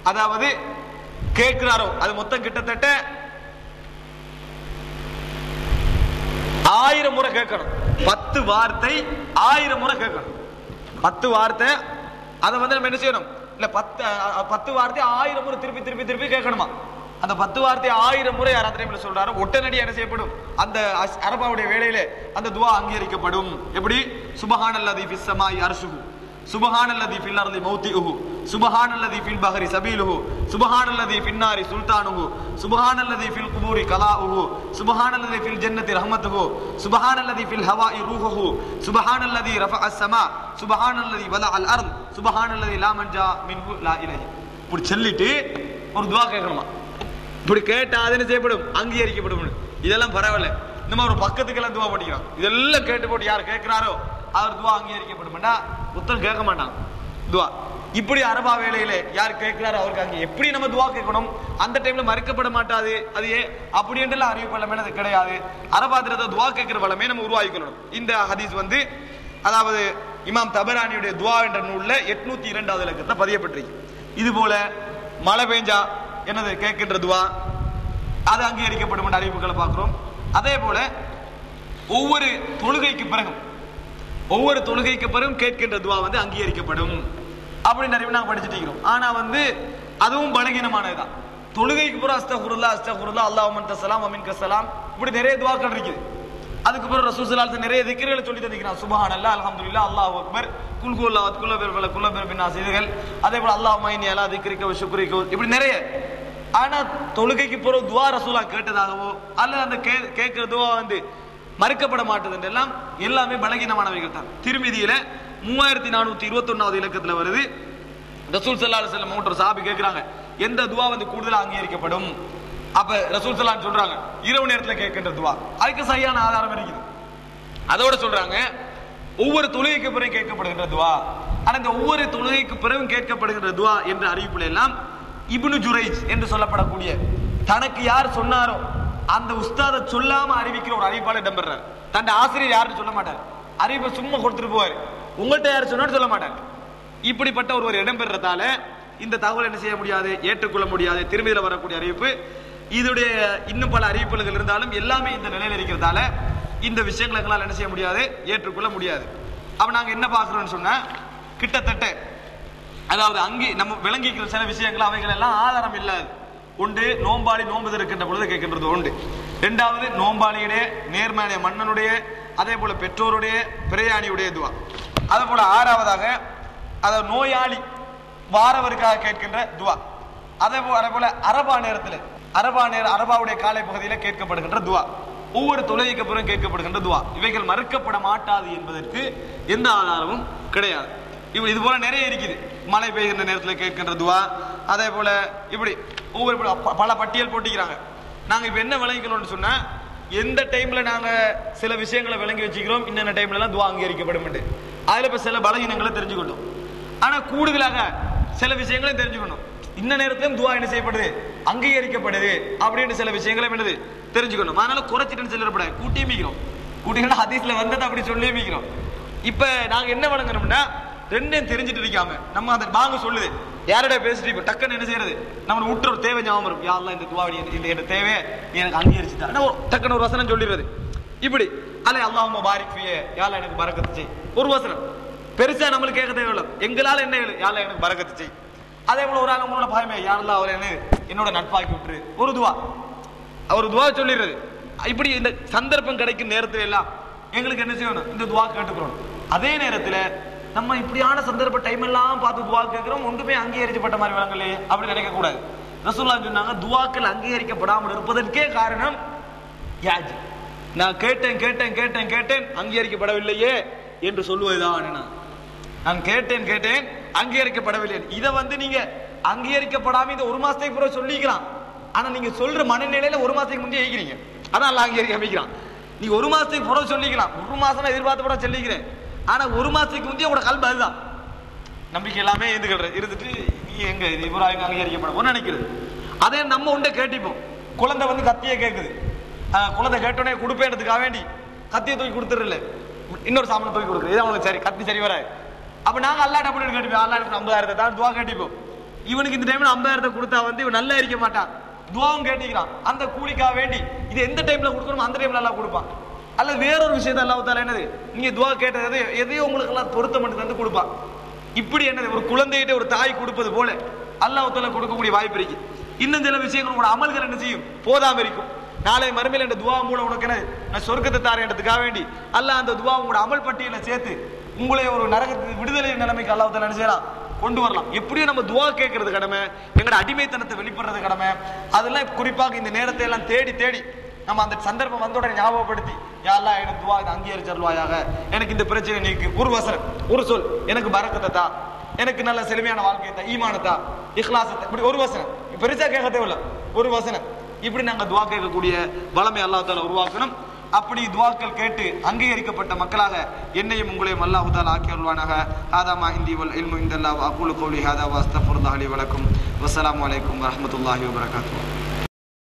அதாவது கேட்கிறாரோ அது மொத்தம் கிட்டத்தட்ட ஆயிரம் முறை கேட்கணும் பத்து வார்த்தை ஆயிரம் முறை கேட்கணும் பத்து வார்த்தை அதை வந்து நம்ம என்ன செய்யணும் இல்ல பத்து அஹ், பத்து வார்த்தை ஆயிரம் முறை திருப்பி திருப்பி திருப்பி கேட்கணுமா அந்த பத்து வார்த்தை ஆயிரம் முறை யாராவது டைம்ல சொல்றாரு உடனடி என்ன செய்யப்படும் அந்த அஸ்- அரபாவுடைய வேலையில அந்த துவா அங்கீகரிக்கப்படும் எப்படி சுபஹானல்லதி ஃபிஸ் ஸமாஇ அர்ஷுஹு சுபஹானல்லதி ஃபில் அர்தி மௌத்திஹு சுபஹானல்லதி ஃபில் பஹரி சபீலுஹு சுபஹானல்லதி ஃபின் நாரி சுல்தானுஹு சுபஹானல்லதி ஃபில் குபூரி கலாஉஹு சுபஹானல்லதி ஃபில் ஜன்னதி ரஹ்மத்துஹு சுபஹானல்லதி ஃபில் ஹவாஇ ரூஹுஹு சுபஹானல்லதி ரஃபஅ ஸமா சுபஹானல்லதி வலஅல் அர்த் சுபஹானல்லதி லா மன்ஜா மின்ஹு லா இலைஹி இப்படி சொல்லிட்டு ஒரு துவா கேட்கணுமா இப்படி கேட்டா அது என்ன செய்யப்படும் அங்கீகரிக்கப்படும் இதெல்லாம் பரவாயில்ல இந்த மாதிரி ஒரு பக்கத்துக்கெல்லாம் துவா பண்ணிக்கிறோம் இதெல்லாம் கேட்டு போட்டு யார் கேட்கிறாரோ அவர் துவா அங்கீகரிக்கப்படும்டா புத்தகம் கேட்க மாட்டான் துவா இப்படி அரபா வேலையில யார் கேட்கிறாரோ அவருக்கு அங்கே எப்படி நம்ம துவா கேட்கணும் அந்த டைம்ல மறுக்கப்பட மாட்டாது அது ஏன் அப்படின்ட்டுலாம் அறிவு பலமே அது கிடையாது அரபாத்திரத்தை துவா கேட்கிற பலமே நம்ம உருவாக்கிக்கணும் இந்த ஹதீஸ் வந்து அதாவது இமாம் தபரானியுடைய துவா என்ற நூல்ல எட்நூத்தி இரண்டாவது இலக்கத்தை பதியப்பட்டிருக்கு இது போல மழை பெஞ்சா என்னது கேட்கின்ற துவா அது அங்கீகரிக்கப்படும் என்ற அறிவிப்புகளை பார்க்கிறோம் அதே போல ஒவ்வொரு தொழுகைக்கு பிறகும் ஒவ்வொரு தொழுகைக்கு பிறகும் கேட்கின்ற துவா வந்து அங்கீகரிக்கப்படும் அப்படின்னு நிறைய நாங்க படிச்சுட்டு இருக்கிறோம் ஆனா வந்து அதுவும் பலகீனமானதுதான் தொழுகைக்கு பிறகு அஸ்தகுருல்லா அஸ்தகுருல்லா அல்லாஹ் அமன் தசலாம் அமின் கசலாம் இப்படி நிறைய துவாக்கள் இருக்குது அதுக்கு பிறகு ரசூசலால் நிறைய திக்ர்களை சொல்லி தந்திக்கிறான் சுபஹான் அல்லா அல்ஹம்துலில்லாஹ் அல்லாஹ் அக்பர் குல் குல்லா குல்ல பெர் பல குல்ல பெர் பின்னா செய்திகள் அதே போல அல்லாஹ் மைனி அலா திக்ரிக்க சுக்ரிக்க இப்படி நிறைய ஆனா தொழுகைக்கு பிறகு துவா ரசூலா கேட்டதாகவோ அல்லது அந்த கே கேட்கிற துவா வந்து மறுக்கப்பட மாட்டது எல்லாம் எல்லாமே பலகீனமானவைகள் தான் திருமதியில மூவாயிரத்தி நானூத்தி இருபத்தி ஒன்னாவது இலக்கத்துல வருது ரசூல் சல்லா அலுவலம் ஒரு சாபி கேட்கிறாங்க எந்த துவா வந்து கூடுதலா அங்கீகரிக்கப்படும் அப்ப ரசூல் சல்லான்னு சொல்றாங்க இரவு நேரத்துல கேட்கின்ற துவா அதுக்கு சரியான ஆதாரம் இருக்குது அதோட சொல்றாங்க ஒவ்வொரு தொழுகைக்கு பிறகு கேட்கப்படுகின்ற துவா ஆனா இந்த ஒவ்வொரு தொழுகைக்கு பிறகும் கேட்கப்படுகின்ற துவா என்ற அறிவிப்புல எல்லாம் இப்னு ஜுரைஜ் என்று சொல்லப்படக்கூடிய தனக்கு யார் சொன்னாரோ அந்த உஸ்தாத சொல்லாம அறிவிக்கிற ஒரு அறிவிப்பாளர் இடம்பெறார் தன் ஆசிரியர் யாருன்னு சொல்ல மாட்டார் அறிவிப்பை சும்மா கொடுத்துட்டு போவார் உங்கள்கிட்ட யார் சொன்னான்னு சொல்ல மாட்டார் இப்படிப்பட்ட ஒருவர் இடம்பெறதால இந்த தகவல் என்ன செய்ய முடியாது ஏற்றுக்கொள்ள முடியாது திரும்பியில வரக்கூடிய அறிவிப்பு இதுடைய இன்னும் பல அறிவிப்புகள் இருந்தாலும் எல்லாமே இந்த நிலையில இருக்கிறதால இந்த விஷயங்களை எங்களால் என்ன செய்ய முடியாது ஏற்றுக்கொள்ள முடியாது அப்ப நாங்க என்ன பார்க்கிறோம்னு சொன்னா கிட்டத்தட்ட அதாவது அங்கே நம்ம விளங்கிக்கிற சில விஷயங்கள் அவைகள் எல்லாம் ஆதாரம் இல்லாது உண்டு நோம்பாளி நோன்பு இருக்கின்ற பொழுது கேட்கின்றது உண்டு இரண்டாவது நோம்பாளியுடைய நேர்மையான மன்னனுடைய அதே போல பெற்றோருடைய பிரயாணியுடைய துவா அதே போல ஆறாவதாக அதாவது நோயாளி வாரவருக்காக கேட்கின்ற துவா அதே போல அதே போல அரபா நேரத்தில் அரபா நேர அரபாவுடைய காலை பகுதியில் கேட்கப்படுகின்ற துவா ஒவ்வொரு தொழுகைக்கு பிறகு கேட்கப்படுகின்ற துவா இவைகள் மறுக்கப்பட மாட்டாது என்பதற்கு எந்த ஆதாரமும் கிடையாது இப்படி இது போல நிறைய இருக்குது மழை பெய்கின்ற நேரத்தில் கேட்கின்ற துவா அதே போல இப்படி ஒவ்வொரு ப- ப- பல பட்டியல் போட்டிக்கிறாங்க நாங்க இப்ப என்ன விளங்கிக்கணும்னு சொன்னா எந்த டைம்ல நாங்க சில விஷயங்களை விளங்கி வச்சுக்கிறோம் இன்னென்ன டைம்ல எல்லாம் துவா அங்கீகரிக்கப்படும் அதுல இப்ப சில பலகீனங்களை தெரிஞ்சுக்கிட்டோம் ஆனா கூடுதலாக சில விஷயங்களையும் தெரிஞ்சுக்கணும் இந்த நேரத்திலும் துவா என்ன செய்யப்படுது அங்கீகரிக்கப்படுது அப்படின்னு சில விஷயங்களை என்னது தெரிஞ்சுக்கணும் அதனால குறைச்சிட்டுன்னு சொல்லிடப்படாது கூட்டியே மிக்கிறோம் கூட்டிங்கன்னா ஹதீஸ்ல வந்தது அப்படி சொல்லியே மிக்கிறோம் இப்ப நாங்க என்ன வழங்கணும்னா ரெண்டையும் தெரிஞ்சுட்டு இருக்காம நம்ம அந்த பாங்க சொல்லுது யாரோட பேசிட்டு இப்ப டக்குன்னு என்ன செய்யறது நம்ம விட்டுற ஒரு தேவை ஞாபகம் இருக்கும் யாரெல்லாம் இந்த துவா இந்த இந்த தேவை நீ எனக்கு அங்கீகரிச்சுட்டா ஆனா ஒரு டக்குன்னு ஒரு வசனம் சொல்லிடுறது இப்படி அல்ல அல்லாஹ் பாரிக் ஃபியே யாரெல்லாம் எனக்கு பரக்கத்து செய் ஒரு வசனம் பெருசா நம்மளுக்கு கேட்க தேவையில்லை எங்களால என்ன இல்லை யாரெல்லாம் எனக்கு பரக்கத்து செய் அதே போல ஒரு ஆள் உங்களோட பயமே யாரெல்லாம் அவர் என்ன என்னோட நட்பாக்கி விட்டுரு ஒரு துவா அவர் துவா சொல்லிடுறது இப்படி இந்த சந்தர்ப்பம் கிடைக்கும் நேரத்துல எல்லாம் எங்களுக்கு என்ன செய்யணும் இந்த துவா கேட்டுக்கிறோம் அதே நேரத்துல நம்ம இப்படியான சந்தர்ப்ப டைம் எல்லாம் பார்த்து துவா கேட்கிறோம் ஒன்றுமே அங்கீகரிக்கப்பட்ட மாதிரி விளங்கலே அப்படி நினைக்க கூடாது ரசூல்லா சொன்னாங்க துவாக்கள் அங்கீகரிக்கப்படாமல் இருப்பதற்கே காரணம் யாஜ் நான் கேட்டேன் கேட்டேன் கேட்டேன் கேட்டேன் அங்கீகரிக்கப்படவில்லையே என்று சொல்லுவதுதான் நான் நான் கேட்டேன் கேட்டேன் அங்கீகரிக்கப்படவில்லை இதை வந்து நீங்க அங்கீகரிக்கப்படாம இந்த ஒரு மாசத்துக்கு பிறகு சொல்லிக்கலாம் ஆனா நீங்க சொல்ற மனநிலையில ஒரு மாசத்துக்கு முந்தைய ஏய்க்கிறீங்க அதான் அல்ல அங்கீகரிக்க வைக்கிறான் நீங்க ஒரு மாசத்துக்கு பிறகு சொல்லிக்கலாம் ஒரு மாசம் நான் எதிர்பார்த்து கூட சொல்லிக்கிறேன் ஆனா ஒரு மாசத்துக்கு முந்தைய உங்களோட கல்வி அதுதான் நம்பிக்கை எல்லாமே இருந்துக்கிற இருந்துட்டு நீ எங்க இது இப்ராஹிம் அங்கீகரிக்கப்படும் நினைக்கிறது அதே நம்ம உண்டை கேட்டிப்போம் குழந்தை வந்து கத்தியை கேட்குது ஆஹ் குழந்தை கேட்டோடனே கொடுப்பேன்றதுக்காக வேண்டி கத்தியை தூக்கி கொடுத்துருல இன்னொரு சாமனை தூக்கி கொடுக்குறது இது அவனுக்கு சரி கத்தி சரி வராது அப்ப நாங்க அல்லாட்ட அப்படின்னு கேட்டுப்போம் அல்லா எனக்கு ஐம்பதாயிரத்தை தான் துவா கேட்டிப்போம் இவனுக்கு இந்த டைம்ல ஐம்பதாயிரத்தை கொடுத்தா வந்து இவன் நல்லா இருக்க மாட்டான் துவாவும் கேட்டிக்கிறான் அந்த கூலிக்காக வேண்டி இது எந்த டைம்ல கொடுக்கணுமோ அந்த டைம்ல எல்லாம் கொடுப்பான் அல்லது வேறொரு விஷயத்த அல்லாஹ் தாலா என்னது நீங்க துவா கேட்டது எது- எதையோ உங்களுக்கு எல்லாம் பொருத்தம் மட்டும் தந்து கொடுப்பான் இப்படி என்னது ஒரு குழந்தைகிட்ட ஒரு தாய் கொடுப்பது போல அல்லாஹ் தாலா கொடுக்கக்கூடிய வாய்ப்பு இருக்கு இன்னும் சில விஷயங்கள் உங்களோட அமல்கள் என்ன செய்யும் போதாம இருக்கும் நாளை மறுமையில் இந்த துவா மூலம் உனக்கு என்ன நான் சொர்க்கத்தை தாரேன்றதுக்காக வேண்டி அல்லாஹ் அந்த துவா உங்களோட அமல் பட்டியல சேர்த்து உங்களை ஒரு நரகத்துக்கு விடுதலை நிலைமைக்கு அல்லாஹ் தாலா என்ன செய்யலாம் கொண்டு வரலாம் எப்படியும் நம்ம துவா கேட்கறது கடமை எங்களோட அடிமைத்தனத்தை வெளிப்படுறது கடமை அதெல்லாம் குறிப்பாக இந்த நேரத்தை எல்லாம் தேடி தேடி நம்ம அந்த சந்தர்ப்பம் வந்த உடனே ஞாபகப்படுத்தி யாரெல்லாம் எனக்கு துவா இதை அங்கீகரிச்சருவாயாக எனக்கு இந்த பிரச்சனை நீக்கு ஒரு வசனம் ஒரு சொல் எனக்கு பறக்கத்தை தா எனக்கு நல்ல செழுமையான வாழ்க்கையை தா ஈமானத்தா இஹ்லாசத்தை இப்படி ஒரு வசனம் பெருசா கேட்க தேவையில்ல ஒரு வசனம் இப்படி நாங்க துவா கேட்கக்கூடிய வளமை அல்லாஹ் தாலா உருவாக்கணும் அப்படி துவாக்கள் கேட்டு அங்கீகரிக்கப்பட்ட மக்களாக என்னையும் உங்களையும் அல்லாஹ் தாலா ஆக்கி அருள்வானாக ஹாதா இந்தி வல் இல்மு இந்தல்லா அகூலு கௌலி ஹாதா வாஸ்தஃபுல்லாஹி வலக்கும் வஸ்ஸலாமு அலைக்கும் வரஹ்மத்துல்லாஹி வபரகாத்துஹு